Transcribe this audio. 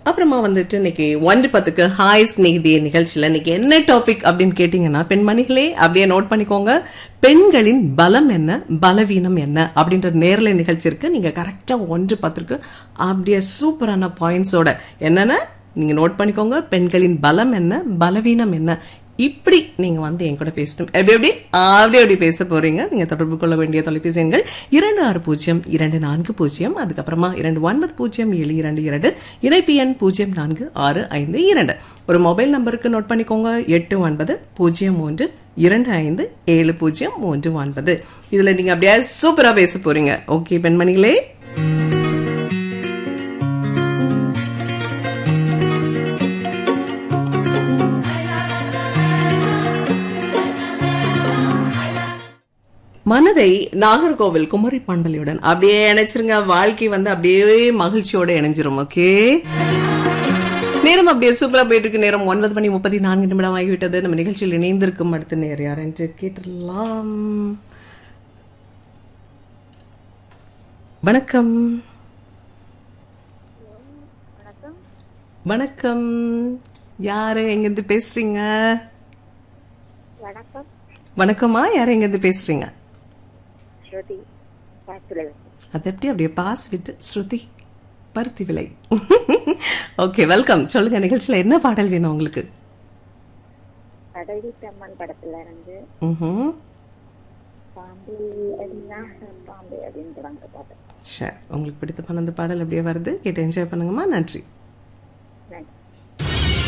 அப்புறமா வந்துட்டு இன்னைக்கு ஒன்று பத்துக்கு ஹாய் ஸ்நேகிதி நிகழ்ச்சியில இன்னைக்கு என்ன டாபிக் அப்படின்னு கேட்டீங்கன்னா பெண்மணிகளே அப்படியே நோட் பண்ணிக்கோங்க பெண்களின் பலம் என்ன பலவீனம் என்ன அப்படின்ற நேரலை நிகழ்ச்சி இருக்கு நீங்க கரெக்டா ஒன்று பத்திற்கு அப்படியே சூப்பரான பாயிண்ட்ஸோட என்னன்னா நீங்க நோட் பண்ணிக்கோங்க பெண்களின் பலம் என்ன பலவீனம் என்ன இப்படி நீங்க வந்து என் கூட பேசணும் எப்படி எப்படி அப்படி அப்படி பேச போறீங்க நீங்க தொடர்பு கொள்ள வேண்டிய தொலைபேசி எண்கள் இரண்டு ஆறு பூஜ்ஜியம் இரண்டு நான்கு பூஜ்ஜியம் அதுக்கப்புறமா இரண்டு ஒன்பது பூஜ்ஜியம் ஏழு இரண்டு இரண்டு இணைப்பு எண் பூஜ்ஜியம் நான்கு ஆறு ஐந்து இரண்டு ஒரு மொபைல் நம்பருக்கு நோட் பண்ணிக்கோங்க எட்டு ஒன்பது பூஜ்ஜியம் மூன்று இரண்டு ஐந்து ஏழு பூஜ்ஜியம் மூன்று ஒன்பது இதுல நீங்க அப்படியே சூப்பரா பேச போறீங்க ஓகே பெண்மணிகளே மனதை நாகர்கோவில் குமரி பண்பலியுடன் அப்படியே இணைச்சிருங்க வாழ்க்கை வந்து அப்படியே மகிழ்ச்சியோட இணைஞ்சிரும் ஓகே நேரம் அப்படியே சூப்பரா போயிட்டு இருக்கு நேரம் ஒன்பது மணி முப்பத்தி நான்கு நிமிடம் ஆகிவிட்டது நம்ம நிகழ்ச்சியில் இணைந்திருக்கும் அடுத்த நேர் யார் என்று கேட்டுடலாம் வணக்கம் வணக்கம் யாரு எங்கிருந்து பேசுறீங்க வணக்கம் வணக்கம்மா யாரு எங்கிருந்து பேசுறீங்க ஸ்ருதி பாத்துல அது எப்படி அப்படியே பாஸ் விட்டு ஸ்ருதி பருத்தி விலை ஓகே வெல்கம் சொல்லுங்க நிகழ்ச்சியில என்ன பாடல் வேணும் உங்களுக்கு கடவுள் தம்மன் படத்துல இருந்து ம்ஹும். பாம்பு அப்படின்னா பாம்பு அப்படின்னு தொடங்க பாட்டு சரி உங்களுக்கு பிடித்த அந்த பாடல் அப்படியே வருது கேட்டு என்ஜாய் பண்ணுங்கம்மா நன்றி